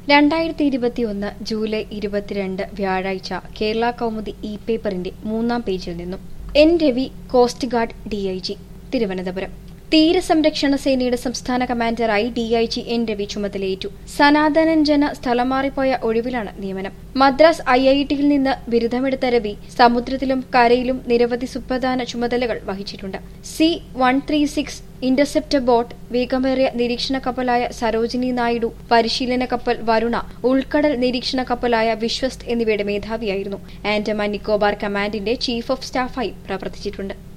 രണ്ടായിരത്തി ഇരുപത്തിയൊന്ന് ജൂലൈ ഇരുപത്തിരണ്ട് വ്യാഴാഴ്ച കേരള കൗമുദി ഇ പേപ്പറിന്റെ മൂന്നാം പേജിൽ നിന്നും N Ravi coast guard DIG Thiruvananthapuram തീരസംരക്ഷണ സേനയുടെ സംസ്ഥാന കമാൻഡറായി ഡിഐജി എൻ രവി ചുമതലയേറ്റു സനാതനഞ്ജന സ്ഥലം മാറിപ്പോയ ഒഴിവിലാണ് നിയമനം മദ്രാസ് ഐ ഐ ടിയിൽ നിന്ന് ബിരുദമെടുത്ത രവി സമുദ്രത്തിലും കരയിലും നിരവധി സുപ്രധാന ചുമതലകൾ വഹിച്ചിട്ടുണ്ട് C one three six interceptor boat വേഗമേറിയ നിരീക്ഷണ കപ്പലായ സരോജിനി നായിഡു പരിശീലന കപ്പൽ വരുണ ഉൾക്കടൽ നിരീക്ഷണ കപ്പലായ വിശ്വസ്ത് എന്നിവയുടെ മേധാവിയായിരുന്നു ആൻഡമാൻ നിക്കോബാർ കമാൻഡിന്റെ ചീഫ് ഓഫ് സ്റ്റാഫായി പ്രവർത്തിച്ചിട്ടുണ്ട്